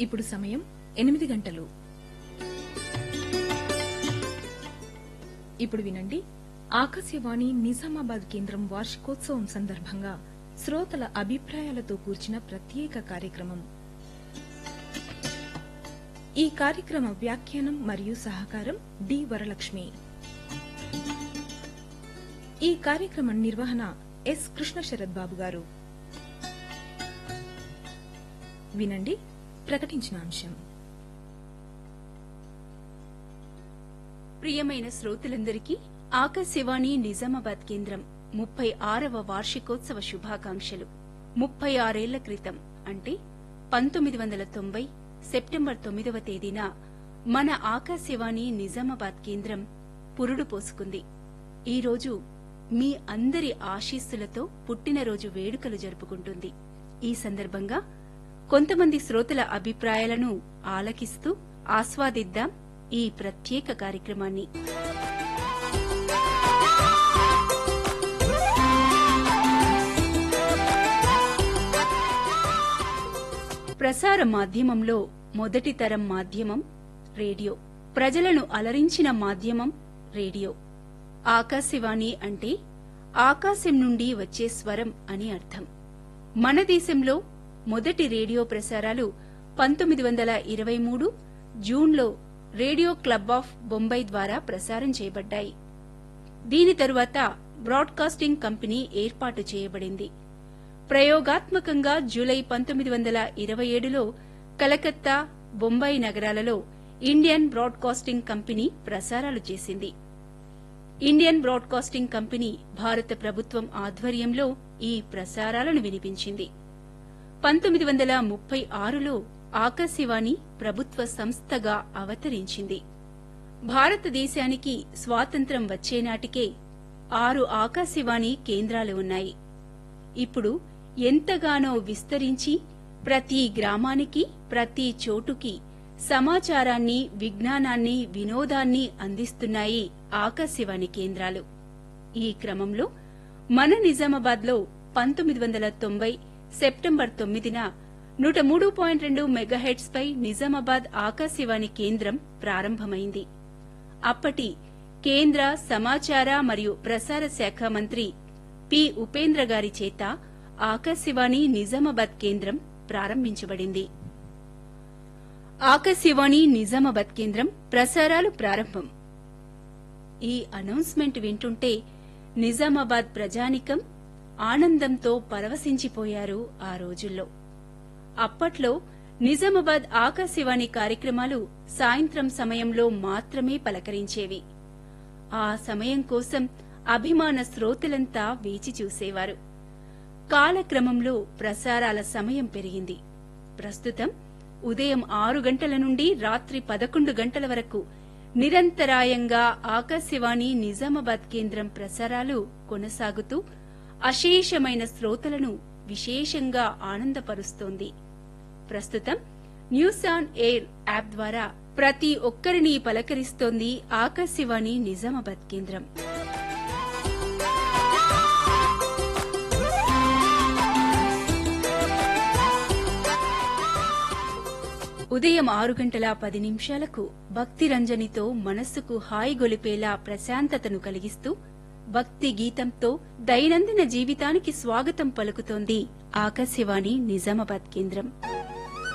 ఇప్పుడు సమయం ఎనిమిది గంటలు ఇప్పుడు వినండి ఆకాశవాణి నిజామాబాద్ కేంద్రం వార్షికోత్సవం సందర్భంగా శ్రోతల అభిప్రాయాలతో కూర్చిన ప్రత్యేక కార్యక్రమం ఈ కార్యక్రమ వ్యాఖ్యానం మరియు సహకారం డి వరలక్ష్మి ఈ కార్యక్రమ నిర్వహణ ఎస్ కృష్ణ శరత్ బాబు గారు వినండి ప్రకటించిన అంశం ప్రియమైన శ్రోతలందరికీ ఆకాశవాణి నిజామాబాద్ కేంద్రం ముప్పై ఆరవ వార్షికోత్సవ శుభాకాంక్షలు ముప్పై ఆరేళ్ల క్రితం అంటే పంతొమ్మిది వందల తొంభై సెప్టెంబర్ తొమ్మిదవ తేదీన మన ఆకాశవాణి నిజామాబాద్ కేంద్రం పురుడు పోసుకుంది ఈ రోజు మీ అందరి ఆశీస్సులతో పుట్టినరోజు వేడుకలు జరుపుకుంటుంది ఈ సందర్భంగా కొంతమంది శ్రోతల అభిప్రాయాలను ఆలకిస్తూ ఆస్వాదిద్దాం ఈ ప్రత్యేక కార్యక్రమాన్ని ప్రసార మాధ్యమంలో మొదటి తరం మాధ్యమం రేడియో ప్రజలను అలరించిన మాధ్యమం రేడియో ఆకాశవాణి అంటే ఆకాశం నుండి వచ్చే స్వరం అని అర్థం మన దేశంలో మొదటి రేడియో ప్రసారాలు పంతొమ్మిది వందల ఇరవై మూడు జూన్లో రేడియో క్లబ్ ఆఫ్ బొంబాయి ద్వారా ప్రసారం చేయబడ్డాయి దీని తరువాత బ్రాడ్కాస్టింగ్ కంపెనీ ఏర్పాటు చేయబడింది ప్రయోగాత్మకంగా జూలై పంతొమ్మిది వందల ఇరవై ఏడులో కలకత్తా బొంబాయి నగరాలలో ఇండియన్ బ్రాడ్కాస్టింగ్ కంపెనీ ప్రసారాలు చేసింది ఇండియన్ బ్రాడ్కాస్టింగ్ కంపెనీ భారత ప్రభుత్వం ఆధ్వర్యంలో ఈ ప్రసారాలను వినిపించింది పంతొమ్మిది వందల ముప్పై ఆరులో ఆకాశవాణి ప్రభుత్వ సంస్థగా అవతరించింది భారతదేశానికి స్వాతంత్ర్యం వచ్చేనాటికే ఆరు ఆకాశవాణి కేంద్రాలు ఉన్నాయి ఇప్పుడు ఎంతగానో విస్తరించి ప్రతి గ్రామానికి ప్రతి చోటుకి సమాచారాన్ని విజ్ఞానాన్ని వినోదాన్ని అందిస్తున్నాయి ఆకాశవాణి కేంద్రాలు ఈ క్రమంలో మన నిజామాబాద్లో పంతొమ్మిది వందల తొంభై సెప్టెంబర్ తొమ్మిదిన నూట మూడు పాయింట్ రెండు మెగాహెట్స్ పై నిజామాబాద్ ఆకాశవాణి కేంద్రం ప్రారంభమైంది అప్పటి కేంద్ర సమాచార మరియు ప్రసార శాఖ మంత్రి పి ఉపేంద్ర గారి చేత ఆకాశవాణి నిజామాబాద్ కేంద్రం ప్రారంభించబడింది ఆకాశవాణి నిజామాబాద్ కేంద్రం ప్రసారాలు ప్రారంభం ఈ అనౌన్స్మెంట్ వింటుంటే నిజామాబాద్ ప్రజానికం ఆనందంతో పరవశించిపోయారు ఆ రోజుల్లో అప్పట్లో నిజామాబాద్ ఆకాశవాణి కార్యక్రమాలు సాయంత్రం సమయంలో మాత్రమే పలకరించేవి ఆ సమయం కోసం అభిమాన శ్రోతలంతా వేచి చూసేవారు కాలక్రమంలో ప్రసారాల సమయం పెరిగింది ప్రస్తుతం ఉదయం ఆరు గంటల నుండి రాత్రి పదకొండు గంటల వరకు నిరంతరాయంగా ఆకాశవాణి నిజామాబాద్ కేంద్రం ప్రసారాలు కొనసాగుతూ అశేషమైన శ్రోతలను విశేషంగా ఆనందపరుస్తోంది ప్రస్తుతం న్యూస్ ఆన్ ఎయిర్ యాప్ ద్వారా ప్రతి ఒక్కరిని పలకరిస్తోంది ఆకాశవాణి నిజామాబాద్ కేంద్రం ఉదయం ఆరు గంటల పది నిమిషాలకు భక్తి రంజనితో మనస్సుకు హాయి గొలిపేలా ప్రశాంతతను కలిగిస్తూ భక్తి గీతంతో దైనందిన జీవితానికి స్వాగతం పలుకుతోంది ఆకాశవాణి నిజామాబాద్ కేంద్రం